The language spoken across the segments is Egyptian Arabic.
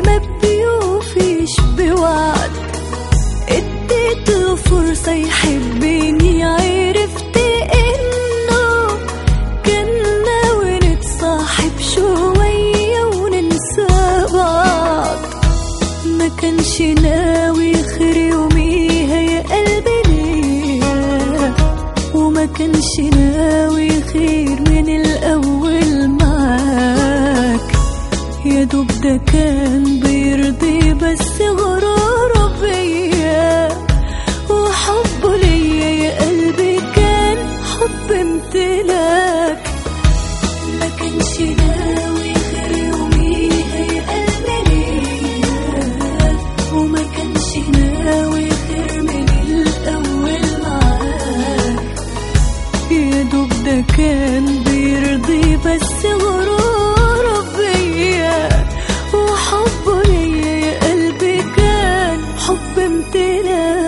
ما بيوفيش بوعد اديته فرصة يحبني عرفت انه كان ناوي نتصاحب شوية وننسى بعض ما كانش ناوي خير يوميها يا قلبي ليا وما كانش ناوي خير من الأول معاك يا دوب ده كان بيرضي بس غروره بيا وحبه ليا يا قلبي كان حب امتلاك ما كانش ناوي خير يوميها يا قلبي ليا وما كانش ناوي خير من الأول معاك يا دوب ده كان بيرضي بس غروره بيا وحبه ليا يا قلبي كان حب امتلاك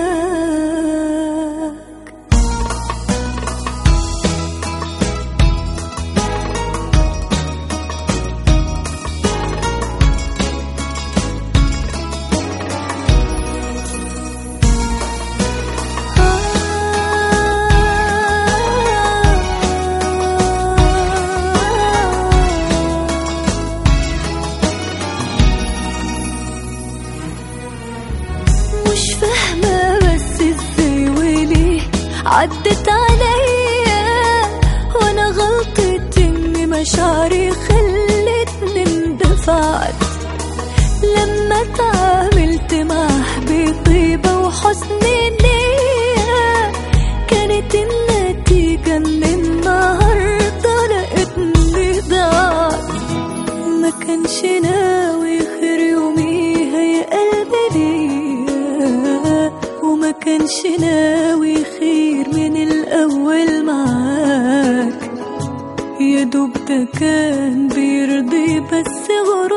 مش فاهمة بس ازاي وليه عدت عليا وانا غلطت ان مشاعري خلتني اندفعت لما تعاملت معاه بطيبة وحسن نية كانت النتيجة ان النهاردة لقيتني ضاعت ما كانش ناوي خير يوميها يا قلبي ليا وما كانش ناوي خير من الأول معاك يا دوب ده كان بيرضي بس غرور